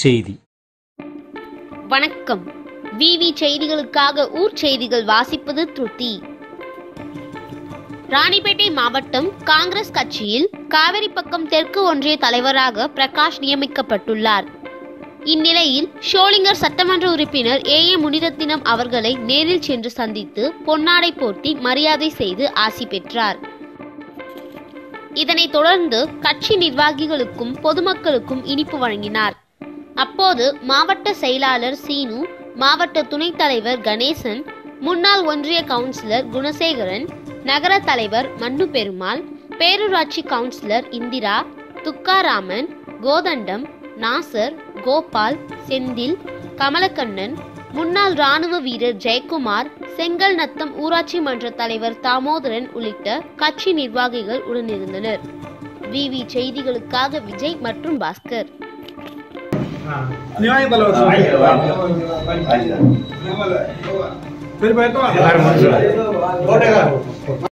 செய்தி வணக்கம் விவி செய்திகளுக்காக ஊர் செய்திகள் வாசிப்பது திருத்தி ராணிப்பேட்டை மாவட்டம் காங்கிரஸ் கட்சியில் காவிரிப்பக்கம் தெற்கு ஒன்றிய தலைவராக பிரகாஷ் நியமிக்கப்பட்டுள்ளார் இந்நிலையில் ஷோலிங்கர் சட்டமன்ற உறுப்பினர் ஏ ஏ முனிரத்தினம் அவர்களை நேரில் சென்று சந்தித்து பொன்னாடை போர்த்தி மரியாதை செய்து ஆசி பெற்றார் இதனைத் தொடர்ந்து கட்சி நிர்வாகிகளுக்கும் பொதுமக்களுக்கும் இனிப்பு வழங்கினார் அப்போது மாவட்ட செயலாளர் சீனு மாவட்ட துணைத் தலைவர் கணேசன் முன்னாள் ஒன்றிய கவுன்சிலர் குணசேகரன் நகர தலைவர் மன்னு பெருமாள் பேரூராட்சி கவுன்சிலர் இந்திரா துக்காராமன் கோதண்டம் நாசர் கோபால் செந்தில் கமலக்கண்ணன் முன்னாள் ராணுவ வீரர் ஜெயக்குமார் செங்கல் நத்தம் ஊராட்சி மன்ற தலைவர் தாமோதரன் உள்ளிட்ட கட்சி நிர்வாகிகள் உடனிருந்தனர் விவி செய்திகளுக்காக விஜய் மற்றும் பாஸ்கர் நியாய தலைவர் சரி போயிட்டு வாங்க.